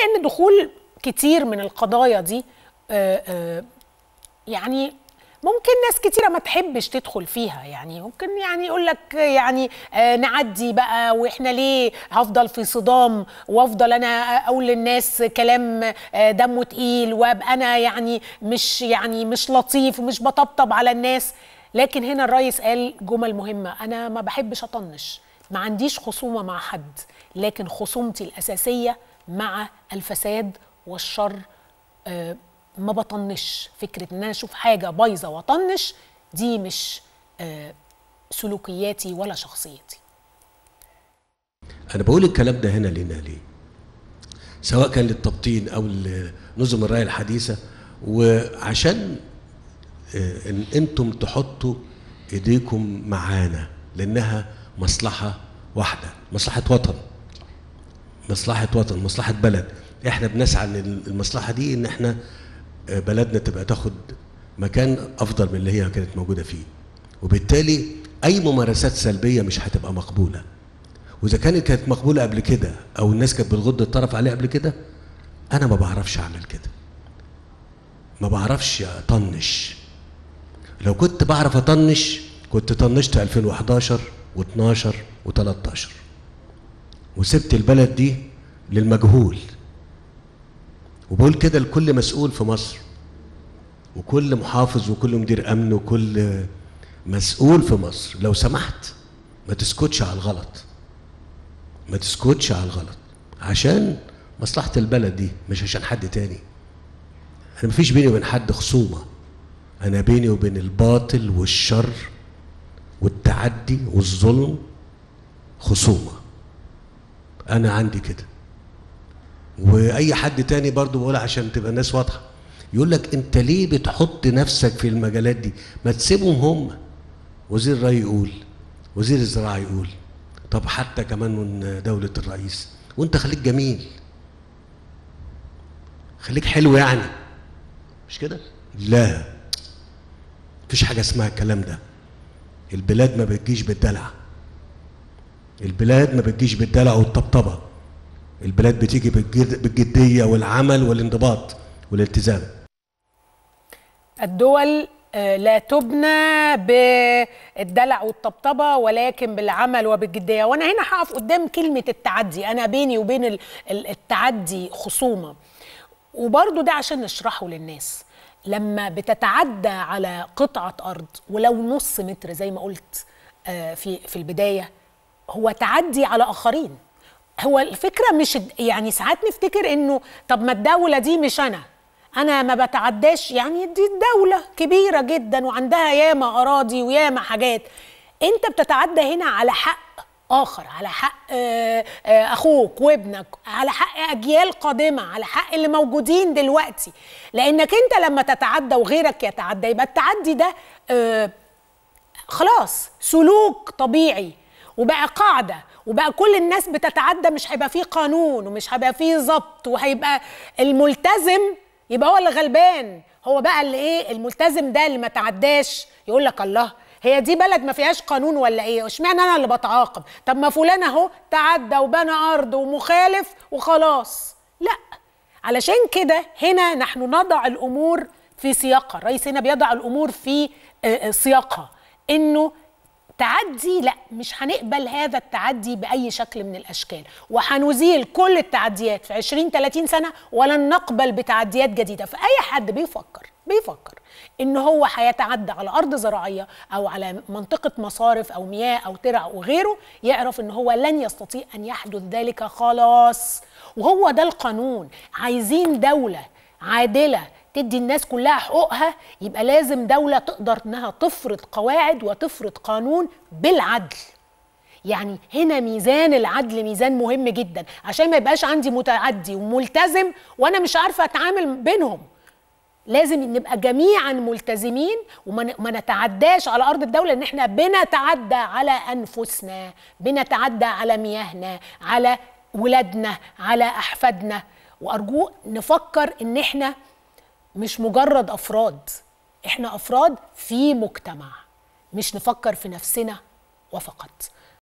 الحقيقه ان دخول كتير من القضايا دي آه، آه، يعني ممكن ناس كتيرة ما تحبش تدخل فيها يعني ممكن يعني يقول لك يعني آه نعدي بقى واحنا ليه هفضل في صدام وافضل انا اقول للناس كلام آه دمه تقيل وابقى انا يعني مش يعني مش لطيف ومش بطبطب على الناس لكن هنا الرئيس قال جمل مهمة انا ما بحبش اطنش ما عنديش خصومة مع حد لكن خصومتي الأساسية مع الفساد والشر آه ما بطنش فكره ان انا اشوف حاجه بايظه واطنش دي مش آه سلوكياتي ولا شخصيتي انا بقول الكلام ده هنا لنا ليه سواء كان للتبطين او لنظم الرأي الحديثة وعشان آه، ان انتم تحطوا ايديكم معانا لانها مصلحة واحدة مصلحة وطن مصلحة وطن مصلحة بلد احنا بنسعى ان المصلحة دي ان احنا آه، بلدنا تبقى تاخد مكان افضل من اللي هي كانت موجودة فيه وبالتالي اي ممارسات سلبية مش هتبقى مقبولة واذا كانت كانت مقبولة قبل كده او الناس كانت بتغض الطرف عليه قبل كده انا ما بعرفش اعمل كده ما بعرفش اطنش لو كنت بعرف اطنش كنت طنشت 2011 و12 و13 وسبت البلد دي للمجهول وبقول كده لكل مسؤول في مصر وكل محافظ وكل مدير امن وكل مسؤول في مصر لو سمحت ما تسكتش على الغلط ما تسكتش على الغلط عشان مصلحة البلد دي مش عشان حد تاني انا مفيش بيني وبين حد خصومة انا بيني وبين الباطل والشر والتعدي والظلم خصومة انا عندي كده واي حد تاني برضو بقول عشان تبقى الناس واضحه يقول لك انت ليه بتحط نفسك في المجالات دي ما تسيبهم هم وزير الري يقول وزير الزراعه يقول طب حتى كمان من دوله الرئيس وانت خليك جميل خليك حلو يعني مش كده لا مفيش حاجه اسمها الكلام ده البلاد ما بتجيش بالدلع البلاد ما بتجيش بالدلع والطبطبه البلاد بتيجي بالجد- بالجديه والعمل والانضباط والالتزام الدول آه، لا تبنى بالدلع والطبطبه ولكن بالعمل وبالجديه وانا هنا هقف قدام كلمه التعدي انا بيني وبين ال- ال- التعدي خصومه وبرضو ده عشان نشرحه للناس لما بتتعدى على قطعه ارض ولو نص متر زي ما قلت آه، في في البدايه هو تعدي على اخرين هو الفكره مش يعني ساعات نفتكر انه طب ما الدوله دي مش انا انا ما بتعداش يعني دي دولة كبيرة جدا وعندها ياما اراضي وياما حاجات انت بتتعدى هنا على حق اخر على حق آه، آه، اخوك وابنك على حق اجيال قادمة على حق اللي موجودين دلوقتي لانك انت لما تتعدى وغيرك يتعدى يبقى التعدي ده آه، خلاص سلوك طبيعي وبقى قاعده وبقى كل الناس بتتعدى مش هيبقى فيه قانون ومش هيبقى فيه ضبط وهيبقى الملتزم يبقى هو اللي غلبان هو بقى اللي ايه الملتزم ده اللي ما تعداش يقول لك الله هي دي بلد ما فيهاش قانون ولا ايه اشمعنى انا اللي بتعاقب طب ما فلان اهو تعدى وبنى ارض ومخالف وخلاص لا علشان كده هنا نحن نضع الامور في سياقها الرئيس هنا بيضع الامور في آه، آه، سياقها انه تعدي لا مش هنقبل هذا التعدي باي شكل من الاشكال وهنزيل كل التعديات في 20 30 سنه ولن نقبل بتعديات جديده فاي حد بيفكر بيفكر ان هو هيتعدى على ارض زراعيه او على منطقه مصارف او مياه او ترع وغيره يعرف ان هو لن يستطيع ان يحدث ذلك خلاص وهو ده القانون عايزين دوله عادله تدي الناس كلها حقوقها يبقى لازم دولة تقدر انها تفرض قواعد وتفرض قانون بالعدل يعني هنا ميزان العدل ميزان مهم جدا عشان ما يبقاش عندي متعدي وملتزم وانا مش عارفة اتعامل بينهم لازم نبقى جميعا ملتزمين وما ن- ما نتعداش على ارض الدوله ان احنا بنتعدى على انفسنا بنتعدى على مياهنا على ولادنا على احفادنا وارجو نفكر ان احنا مش مجرد افراد احنا افراد في مجتمع مش نفكر في نفسنا وفقط